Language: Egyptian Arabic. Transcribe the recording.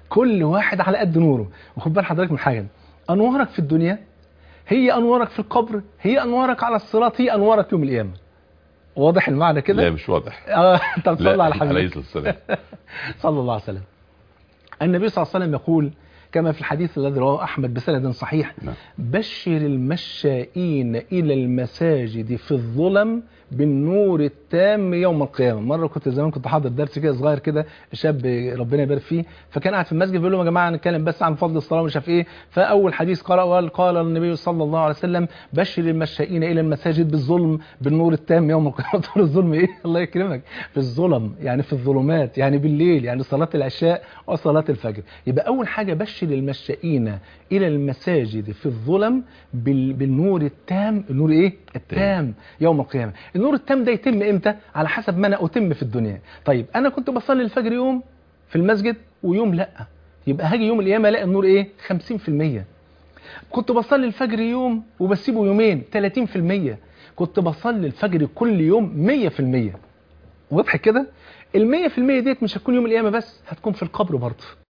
كل واحد على قد نوره وخد بال حضرتك من حاجه انوارك في الدنيا هي انوارك في القبر هي انوارك على الصراط هي انوارك يوم القيامه واضح المعنى لا كده مش واضح اه طب صلى لا على عليه حبيبك الصلاة والسلام صلى الله عليه وسلم النبي صلى الله عليه وسلم يقول كما في الحديث الذي رواه احمد بسند صحيح نعم. بشر المشائين الى المساجد في الظلم بالنور التام يوم القيامه مره كنت زمان كنت حاضر درس كده صغير كده شاب ربنا يبارك فيه فكان قاعد في المسجد بيقول لهم يا جماعه نتكلم بس عن فضل الصلاه ومش عارف ايه فاول حديث قرأ وقال قال النبي صلى الله عليه وسلم بشر المشائين الى المساجد بالظلم بالنور التام يوم القيامه قلت له الظلم ايه الله يكرمك في الظلم يعني في الظلمات يعني بالليل يعني صلاه العشاء وصلاه الفجر يبقى اول حاجه بشر المشائين الى المساجد في الظلم بال- بالنور التام النور ايه التام يوم القيامه النور التام ده يتم امتى على حسب ما انا اتم في الدنيا طيب انا كنت بصلي الفجر يوم في المسجد ويوم لا يبقى هاجي يوم القيامه الاقي النور ايه 50% كنت بصلي الفجر يوم وبسيبه يومين 30% كنت بصلي الفجر كل يوم 100% واضح كده ال 100% ديت مش هتكون يوم القيامه بس هتكون في القبر برضه